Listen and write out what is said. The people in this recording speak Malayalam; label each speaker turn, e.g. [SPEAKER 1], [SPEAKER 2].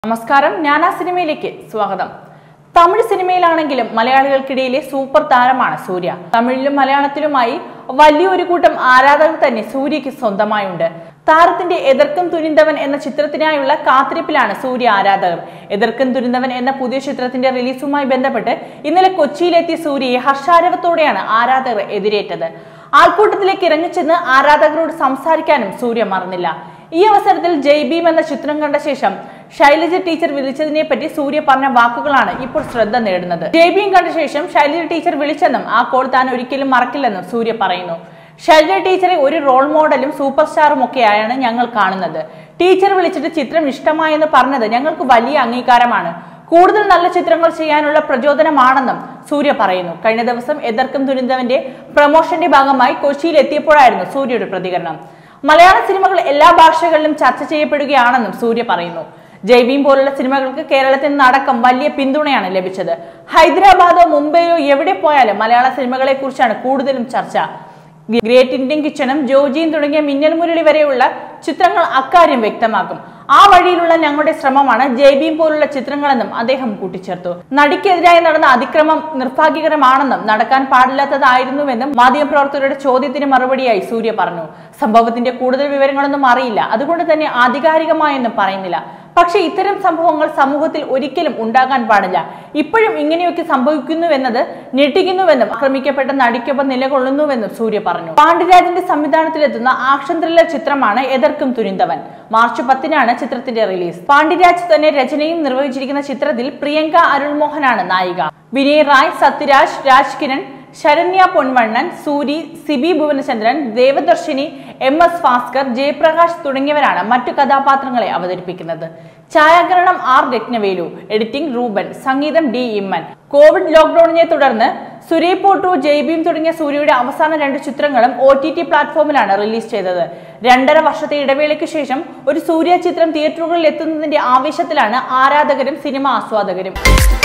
[SPEAKER 1] നമസ്കാരം ഞാൻ ആ സിനിമയിലേക്ക് സ്വാഗതം തമിഴ് സിനിമയിലാണെങ്കിലും മലയാളികൾക്കിടയിലെ സൂപ്പർ താരമാണ് സൂര്യ തമിഴിലും മലയാളത്തിലുമായി വലിയൊരു കൂട്ടം ആരാധകർ തന്നെ സൂര്യയ്ക്ക് സ്വന്തമായുണ്ട് താരത്തിന്റെ എതിർക്കും തുനിന്തവൻ എന്ന ചിത്രത്തിനായുള്ള കാത്തിരിപ്പിലാണ് സൂര്യ ആരാധകർ എതിർക്കും തുനിന്തവൻ എന്ന പുതിയ ചിത്രത്തിന്റെ റിലീസുമായി ബന്ധപ്പെട്ട് ഇന്നലെ കൊച്ചിയിലെത്തിയ സൂര്യയെ ഹർഷാരവത്തോടെയാണ് ആരാധകർ എതിരേറ്റത് ആൾക്കൂട്ടത്തിലേക്ക് ഇറങ്ങിച്ചെന്ന് ആരാധകരോട് സംസാരിക്കാനും സൂര്യ മറന്നില്ല ഈ അവസരത്തിൽ ജയ് ഭീം എന്ന ചിത്രം കണ്ട ശേഷം ശൈലജ ടീച്ചർ വിളിച്ചതിനെ പറ്റി സൂര്യ പറഞ്ഞ വാക്കുകളാണ് ഇപ്പോൾ ശ്രദ്ധ നേടുന്നത് ജയ് ഭീം കണ്ട ശേഷം ശൈലജ ടീച്ചർ വിളിച്ചെന്നും ആ കോൾ താൻ ഒരിക്കലും മറക്കില്ലെന്നും സൂര്യ പറയുന്നു ശൈലജ ടീച്ചറെ ഒരു റോൾ മോഡലും സൂപ്പർ സ്റ്റാറും ഒക്കെയായാണ് ഞങ്ങൾ കാണുന്നത് ടീച്ചർ വിളിച്ചിട്ട് ചിത്രം ഇഷ്ടമായെന്ന് പറഞ്ഞത് ഞങ്ങൾക്ക് വലിയ അംഗീകാരമാണ് കൂടുതൽ നല്ല ചിത്രങ്ങൾ ചെയ്യാനുള്ള പ്രചോദനമാണെന്നും സൂര്യ പറയുന്നു കഴിഞ്ഞ ദിവസം എതിർക്കും ദുരന്തവന്റെ പ്രൊമോഷന്റെ ഭാഗമായി കൊച്ചിയിൽ എത്തിയപ്പോഴായിരുന്നു സൂര്യയുടെ പ്രതികരണം മലയാള സിനിമകൾ എല്ലാ ഭാഷകളിലും ചർച്ച ചെയ്യപ്പെടുകയാണെന്നും സൂര്യ പറയുന്നു ജയ്ബീം പോലുള്ള സിനിമകൾക്ക് കേരളത്തിൽ നിന്നടക്കം വലിയ പിന്തുണയാണ് ലഭിച്ചത് ഹൈദരാബാദോ മുംബൈയോ എവിടെ പോയാലും മലയാള സിനിമകളെ കുറിച്ചാണ് കൂടുതലും ചർച്ച ഗ്രേറ്റ് ഇന്ത്യൻ കിച്ചണും ജോജിയും തുടങ്ങിയ മിന്നൽ മുരളി വരെയുള്ള ചിത്രങ്ങൾ അക്കാര്യം വ്യക്തമാക്കും ആ വഴിയിലുള്ള ഞങ്ങളുടെ ശ്രമമാണ് ജയ്ബീം പോലുള്ള ചിത്രങ്ങളെന്നും അദ്ദേഹം കൂട്ടിച്ചേർത്തു നടിക്കെതിരായി നടന്ന അതിക്രമം നിർഭാഗ്യകരമാണെന്നും നടക്കാൻ പാടില്ലാത്തതായിരുന്നുവെന്നും മാധ്യമപ്രവർത്തകരുടെ ചോദ്യത്തിന് മറുപടിയായി സൂര്യ പറഞ്ഞു സംഭവത്തിന്റെ കൂടുതൽ വിവരങ്ങളൊന്നും അറിയില്ല അതുകൊണ്ട് തന്നെ ആധികാരികമായൊന്നും പറയുന്നില്ല പക്ഷെ ഇത്തരം സംഭവങ്ങൾ സമൂഹത്തിൽ ഒരിക്കലും ഉണ്ടാകാൻ പാടില്ല ഇപ്പോഴും ഇങ്ങനെയൊക്കെ സംഭവിക്കുന്നുവെന്നത് ഞെട്ടിക്കുന്നുവെന്നും ആക്രമിക്കപ്പെട്ട നടിക്കൊപ്പം നിലകൊള്ളുന്നുവെന്നും സൂര്യ പറഞ്ഞു പാണ്ഡ്യരാജന്റെ സംവിധാനത്തിലെത്തുന്ന ആക്ഷൻ ത്രില്ലർ ചിത്രമാണ് എതിർക്കും തുരിന്തവൻ മാർച്ച് പത്തിനാണ് ചിത്രത്തിന്റെ റിലീസ് പാണ്ഡ്യരാജ് തന്നെ രചനയും നിർവഹിച്ചിരിക്കുന്ന ചിത്രത്തിൽ പ്രിയങ്ക അരുൾമോഹനാണ് നായിക വിനയ് റായ് സത്യരാജ് രാജ് കിരൺ ശരണ്യ പൊൻവണ്ണൻ സൂരി സിബി ഭുവനചന്ദ്രൻ ദേവദർശിനി എം എസ് ഭാസ്കർ ജയപ്രകാശ് തുടങ്ങിയവരാണ് മറ്റു കഥാപാത്രങ്ങളെ അവതരിപ്പിക്കുന്നത് ഛായാഗ്രഹണം ആർ രത്നവേലു എഡിറ്റിംഗ് റൂബൻ സംഗീതം ഡി ഇമ്മൻ കോവിഡ് ലോക്ക്ഡൌണിനെ തുടർന്ന് സുരേ പോട്ടു ജയ്ബീം തുടങ്ങിയ സൂര്യയുടെ അവസാന രണ്ട് ചിത്രങ്ങളും ഒ ടി ടി പ്ലാറ്റ്ഫോമിലാണ് റിലീസ് ചെയ്തത് രണ്ടര വർഷത്തെ ഇടവേളയ്ക്ക് ശേഷം ഒരു സൂര്യ ചിത്രം തിയേറ്ററുകളിൽ എത്തുന്നതിന്റെ ആവേശത്തിലാണ് ആരാധകരും സിനിമ ആസ്വാദകരും